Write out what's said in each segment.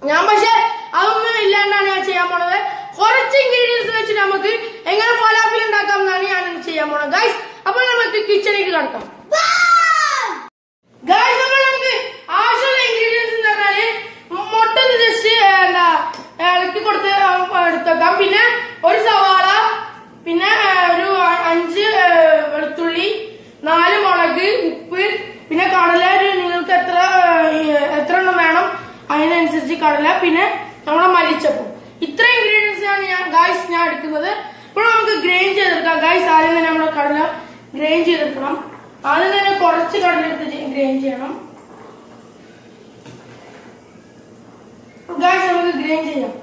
ഞാൻ പക്ഷെ അതൊന്നും ഇല്ലാണ്ടാണ് ഞാൻ ചെയ്യാൻ പോണത് കുറച്ച് ഇൻഗ്രീഡിയൻസ് വെച്ച് നമുക്ക് എങ്ങനെ ഫലാഫിൽ ഉണ്ടാക്കാം എന്നാണ് ഞാൻ ഇന്ന് ചെയ്യാൻ പോണത് ഗൈസ് അപ്പൊ നമുക്ക് കിച്ചണിലേക്ക് കടക്കാം ഗൈസ് അപ്പോൾ നമുക്ക് ആവശ്യമുള്ള ഇൻഗ്രീഡിയൻസ് എന്ന് പറഞ്ഞാല് മുട്ട ജസ്റ്റ് എന്താ ഇളക്കി കൊടുത്ത് എടുത്തേക്കാം പിന്നെ ഒരു സവാള പിന്നെ ആ, ഒരു അ- അഞ്ച് ആ, വെളുത്തുള്ളി നാല് മുളക് ഉപ്പ് പിന്നെ കടല ഒരു നിങ്ങൾക്ക് എത്ര ആ, ഈ, എത്ര എണ്ണം വേണം അതിനനുസരിച്ച് കടല പിന്നെ നമ്മളെ മല്ലിച്ചപ്പും ഇത്ര ഇൻഗ്രീഡിയൻസ് ആണ് ഞാൻ ഗായ്സ് ഞാൻ എടുക്കുന്നത് ഇപ്പോൾ നമുക്ക് ഗ്രൈൻ ചെയ്തെടുക്കാം ഗായ്സ് ആദ്യം തന്നെ നമ്മുടെ കടല ഗ്രൈൻ ചെയ്തെടുക്കണം ആദ്യം തന്നെ കുറച്ച് കടല എടുത്ത് ഗ്രൈൻ ചെയ്യണം ഗായ്സ് നമുക്ക് ഗ്രൈൻ ചെയ്യാം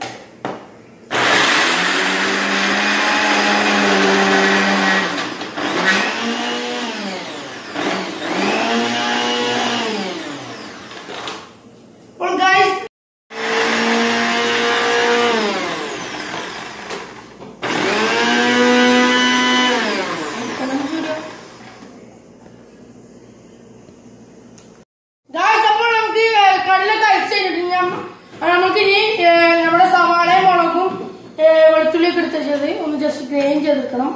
അപ്പോൾ ഗായ്സ് ഗായ്സ് അപ്പോൾ നമുക്ക് കടല കഴിച്ച് കഴിഞ്ഞിട്ട് ഞാൻ നമുക്ക് ഇനി നമ്മുടെ സവാളയും മുളകും വെളുത്തുള്ളിയൊക്കെ എടുത്ത് വെച്ചത് ഒന്ന് ജസ്റ്റ് ഗ്രൈൻ ചെയ്തെടുക്കണം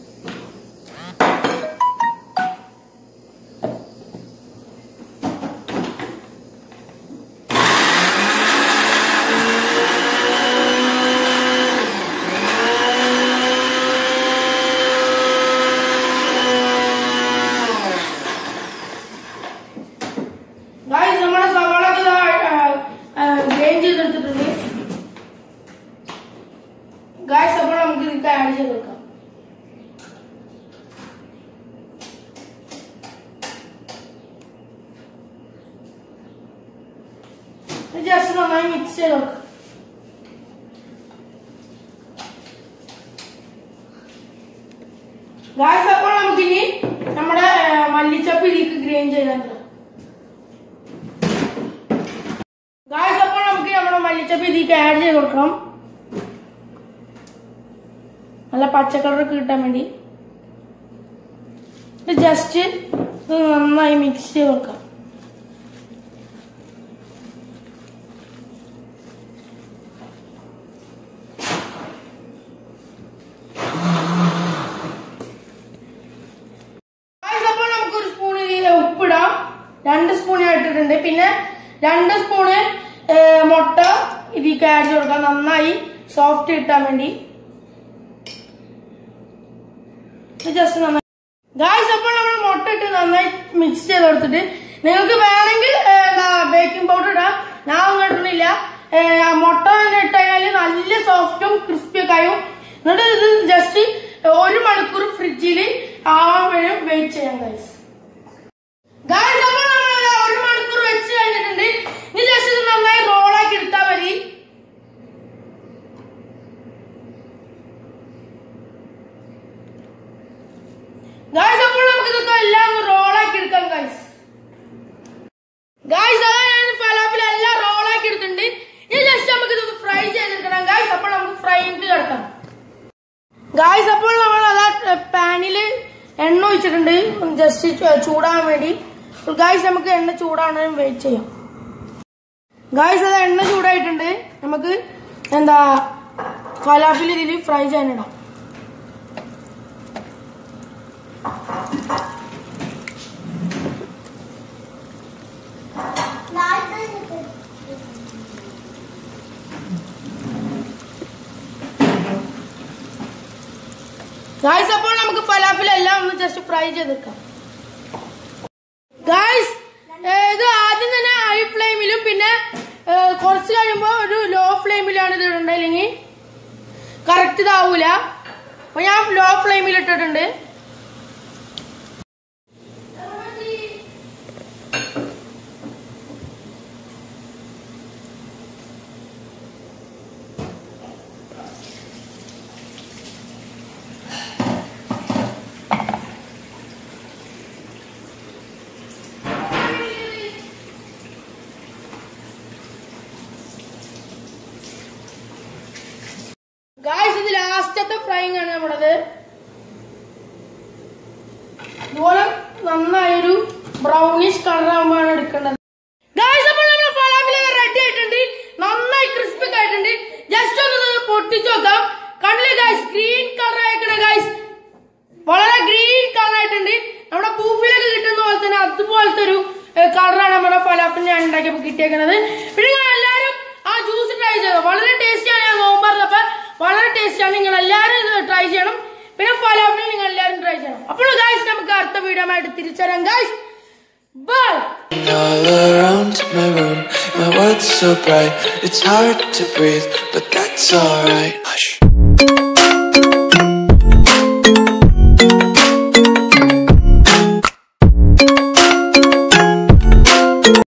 ഗായ്സ് നമ്മുടെ സവാളൊക്കെ ഗ്രൈൻ ചെയ്തെടുത്തിട്ടുണ്ട് ഗായ്സ് അപ്പോൾ നമുക്ക് ഇതിലേക്ക് ആഡ് ചെയ്തെടുക്കാം ജസ്റ്റ് നന്നായി മിക്സ് ചെയ്ത് കൊടുക്കാം ഗായ്സ് അപ്പോൾ നമുക്കിനി നമ്മുടെ ആ, മല്ലിച്ചപ്പ് ഇതിലേക്ക് ഗ്രൈൻ ചെയ്തിട്ടുണ്ട് ഗായ്സ് അപ്പോൾ നമുക്ക് നമ്മുടെ മല്ലിച്ചപ്പ് ഇതിലേക്ക് ആഡ് ചെയ്ത് കൊടുക്കണം നല്ല പച്ചക്കളറൊക്കെ കിട്ടാൻ വേണ്ടി ജസ്റ്റ് ഇത് നന്നായി മിക്സ് ചെയ്ത് കൊടുക്കാം Guys, അപ്പോൾ നമുക്ക് ഒരു സ്പൂൺ ഉപ്പിടാം രണ്ട് സ്പൂൺ ഞാൻ ഇട്ടിട്ടുണ്ട് പിന്നെ രണ്ട് സ്പൂണ് ഏ, മുട്ട ഇതിലേക്ക് ആഡ് ചെയ്ത് കൊടുക്കാം നന്നായി സോഫ്റ്റ് കിട്ടാൻ വേണ്ടി ജസ്റ്റ് നന്നായി ഗായ്സ് അപ്പോൾ നമ്മൾ മുട്ട ഇട്ട് നന്നായി മിക്സ് ചെയ്ത് കൊടുത്തിട്ട് നിങ്ങൾക്ക് വേണമെങ്കിൽ ബേക്കിംഗ് പൗഡർ ഇടാം ഞാൻ ഒന്നും ഇടുന്നില്ല ഏ, ആ മുട്ട തന്നെ ഇട്ട് കഴിഞ്ഞാൽ നല്ല സോഫ്റ്റും ക്രിസ്പി ഒക്കെ ആയും എന്നിട്ട് ഇത് ജസ്റ്റ് ഒരു മണിക്കൂർ ഫ്രിഡ്ജിൽ ആവാൻ വരെ വെയിറ്റ് ചെയ്യാം ഗൈസ് ഗായ്സ് അപ്പോൾ നമ്മൾ ഒരു മണിക്കൂർ വെച്ച് കഴിഞ്ഞിട്ടുണ്ട് ഇനി ജസ്റ്റ് ഇത് നന്നായി റോളാക്കി എടുത്താൽ മതി ഗായ്സ് അപ്പോൾ നമുക്ക് ഇതൊക്കെ എല്ലാം ഒന്ന് റോളാക്കി എടുക്കാം ഗായ്സ് ഗായ്സ് അതാ ഞാൻ ഫലാഫിൽ എല്ലാം റോളാക്കി എടുത്തിട്ടുണ്ട് ഇനി ജസ്റ്റ് നമുക്ക് ഇതൊന്ന് ഫ്രൈ ചെയ്തെടുക്കണം ഗായ്സ് അപ്പോൾ നമുക്ക് ഫ്രൈക്ക് കിടക്കാം ഗായ്സ് അപ്പോൾ നമ്മൾ അതാ പാനിൽ എണ്ണ ഒഴിച്ചിട്ടുണ്ട് ജസ്റ്റ് ചൂടാകാൻ വേണ്ടി ഗായ്സ് നമുക്ക് എണ്ണ ചൂടാകാൻ വെയിറ്റ് ചെയ്യാം ഗായ്സ് അത് എണ്ണ ചൂടായിട്ടുണ്ട് നമുക്ക് എന്താ ഫലാഫിൽ ഇതിൽ ഫ്രൈ ചെയ്യാനിടാം ഗായ്സ് അപ്പോൾ നമുക്ക് ഫലാഫിൽ എല്ലാം ഒന്ന് ജസ്റ്റ് ഫ്രൈ ചെയ്തെടുക്കാം ഗായ്സ് ഇത് ആദ്യം തന്നെ ഹൈ ഫ്ലെയിമിലും പിന്നെ ഏ, കുറച്ച് കഴിയുമ്പോൾ ഒരു ലോ ഫ്ലെയിമിലാണ് ഇത് ഇടേണ്ടത് അല്ലെങ്കിൽ കറക്റ്റ് ഇതാവൂല അപ്പൊ ഞാൻ ലോ ഫ്ലെയിമിൽ ഇട്ടിട്ടുണ്ട് ഗായ്സ് ഇത് ലാസ്റ്റത്തെ ഫ്രൈങ് ആണ് നമ്മുടേത് ഇതുപോലെ നന്നായൊരു ബ്രൗണിഷ് കളർ ആകുമ്പോഴാണ് എടുക്കേണ്ടത് ഗായ്സ് അപ്പോൾ നമ്മുടെ ഫലാഫിൽ റെഡി ആയിട്ടുണ്ട് നന്നായി കളറാണ് നമ്മുടെ ഫലാഫിൽ ഞാൻ ഉണ്ടാക്കിയപ്പോൾ കിട്ടിയേക്കുന്നത് പിന്നെ നിങ്ങൾ എല്ലാവരും ആ ജ്യൂസ് ട്രൈ ചെയ്തോ വളരെ ടേസ്റ്റിയാണ് ഞാൻ നോമ്പറന്നപ്പോ വളരെ ടേസ്റ്റിയാണ് നിങ്ങൾ എല്ലാവരും ഇത് ട്രൈ ചെയ്യണം പിന്നെ ഫലാഫിൽ നിങ്ങൾ എല്ലാവരും ട്രൈ ചെയ്യണം അപ്പോൾ ഗായ്സ് നമുക്ക് അടുത്ത വീഡിയോ ആയിട്ട് തിരിച്ചുതരാം guys bye All around my room, my world's so bright, it's hard to breathe, but that's alright. Hush.